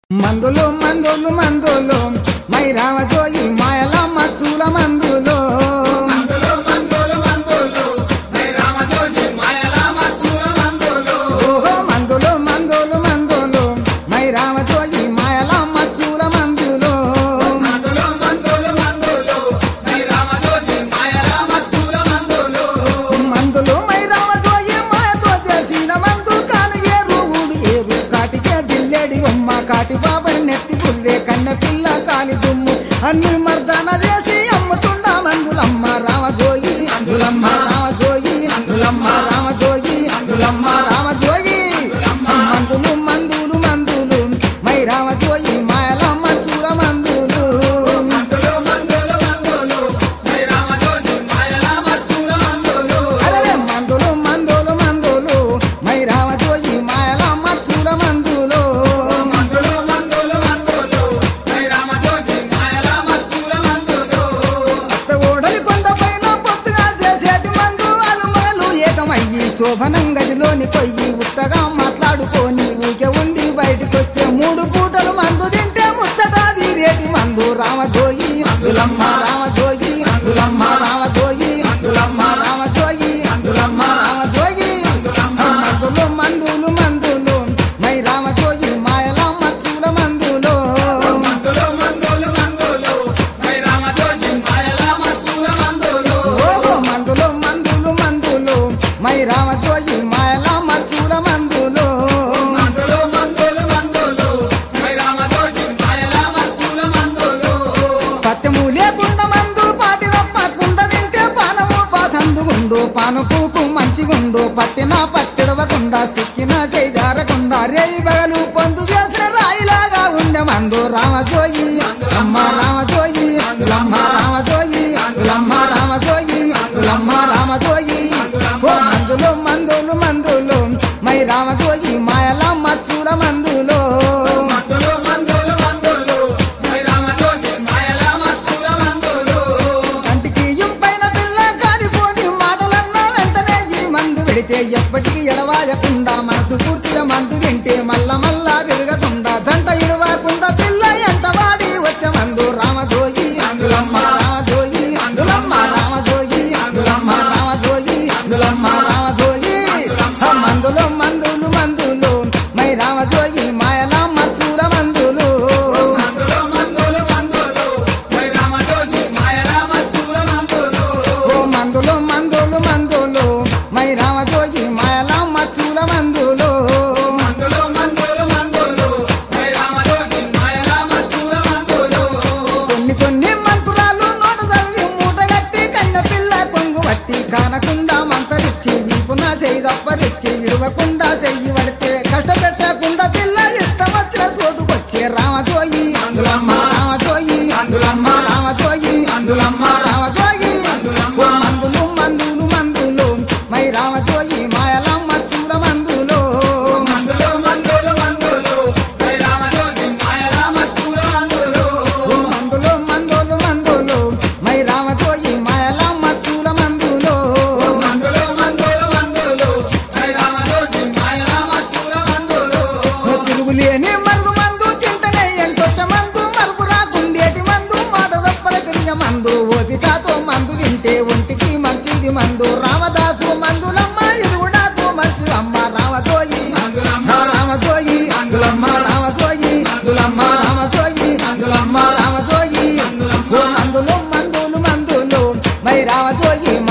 మందులు మందులు మందులు మై రామజోయి మాయల మచ్చుల మందులు మందులు మందులు మందులు మై రామజోగి మాయల మచ్చుల మందులు ఓహో మందులు మందులు మందులు మై రామజోయి మాయల మచ్చుల మందులు మందులు మందులు మందులు మై రామజోగి మాయల మచ్చుల మందులు మందులు మై రామజోయి మాయతో చేసిన మందు కాను ఏరు ఊడు ఏరు కాటికే దిల్లేడి ఉమ్మ కాటి బాబని నెత్తి పుర్రే కన్నె పిల్ల కాలి దుమ్ము అన్ని మర్దన చేసి అమ్ముతుండా మందులమ్మ రామజోయి అందులమ్మ రామజోయి అందులమ్మ రామజోయి అందులమ్మ రామజోయి మందులు మందులు మందులు మై రామజోయి మాయలమ్మ చూడ మందులు మందులు మందులు మందులు మై రామజోగి మాయల మచ్చుల మందులు అరే మందులు మందులు మందులు మై రామజోయి మాయలమ్మ చూడ మందులు మందులు మందులు మందులు మై రామజోగి మాయల మచ్చుల మందులు అత్త ఓడలి కొండ పైన పొత్తుగా చేసేటి మందు అలుమలు ఏకమయ్యి శోభనం గదిలోని కొయ్యి ఉత్తగా మాట్లాడుకొని ఊకే ఉండి బయటకొస్తే మూడు పూటలు మందు తింటే ముచ్చటాది రేటి మందు రామజోయి అందులమ్మ రామజోయి అందులమ్మ రామజోయి అందులమ్మ రామజోయి అందులమ్మ రామజోయి మందులు మందులు మందులు మై రామజోయి మాయలమ్మ చూల మందులు మందులు మందులు మందులు మై రామజోగి మాయల మచ్చుల మందులు ఓహో మందులు మందులు మందులు మై రామజోయి మాయల మచ్చుల మందులు మందులు మందులు మందులు మై రామజోగి మాయల మచ్చుల మందులు పత్యము లేకుండా మందు పాటి తప్పకుండా తింటే పానము బాసందుగుండు పానుపుకు మంచిగుండు పట్టిన పట్టిడవకుండా సిక్కిన చేజారకుండా రేయి బగలు పొందు చేసిన రాయిలాగా ఉండే మందు రామజోయి అమ్మ రామజోయి అందులమ్మ రామజోయి అందులమ్మ రామజోయి అందులమ్మ రామజోయి ఓ మందులు మందులు మందులు మై రామజోయి మాయల మచ్చుల మందులు మందులు మందులు మందులు మై రామజోగి మాయల మచ్చుల మందులు కంటికి ఇంపైన పిల్ల కాలిపోని మాటలన్నా వెంటనే ఈ మందు పెడితే ఎప్పటికీ ఎడవాయకుండా మనసు పూర్తిగా మందు తింటే మల్ల మల్లా తిరగకుండా జంట ఇడవకుండా పిల్ల ఎంత వాడి వచ్చే మందు రామజోయి అందులమ్మ రామజోయి అందులమ్మ రామజోయి అందులమ్మ రామజోయి అందులమ్మ రామజోయి ఆ మందులు మందులు మందులు మై రామజోయి మాయల మచ్చుల మందులు మందులు మందులు మందులు మై రామజోగి మాయల మచ్చుల మందులు ఓ మందులు మందులు మందులు మై రామజోగి మాయల మచ్చుల మందులు మందులు మందులు మందులు మై రామజోగి మాయల మచ్చుల మందులు కొన్ని కొన్ని మంత్రాలు నోట చదివి మూట కట్టి కన్న పిల్ల కొంగు పట్టి కానకుండా మంతరిచ్చి ఈపున చెయ్యి తప్పరిచ్చి ఇడవకుండా చెయ్యి పడితే కష్టపెట్టకుండా పిల్ల ఇష్టం వచ్చిన సోటుకొచ్చే రామజోయి అందులమ్మ రామజోయి అందులమ్మ రామజోయి అందులమ్మ రామజోయి ఓ మందులు మందులు మందులు మై రామజోయి మాయలమ్మ చూడ మందులు మందులు మందులు మందులు మై రామజోగి మాయల మచ్చుల మందులు మందులు మందులు మందులు మై రామజోయి మాయల మచ్చుల మందులు మందులు మందులు మందులు మై రామజోగి మాయల మచ్చుల మందులు తిరుగులేని మరుగు మందు తింటనే ఎంటొచ్చ మందు మరుపు రాకుండేటి మందు మాట తప్పల తిరిగ మందు ఓపికతో మందు తింటే ఒంటికి మంచిది మందు రామదాసు మందులమ్మ ఇది కూడా మంచి అమ్మ రామజోయి మందులమ్మ రామజోయి అందులమ్మ రామజోయి అందులమ్మ రామజోయి అందులమ్మ రామజోయి ఓ మందులు మందులు మందులు మై రామజోయి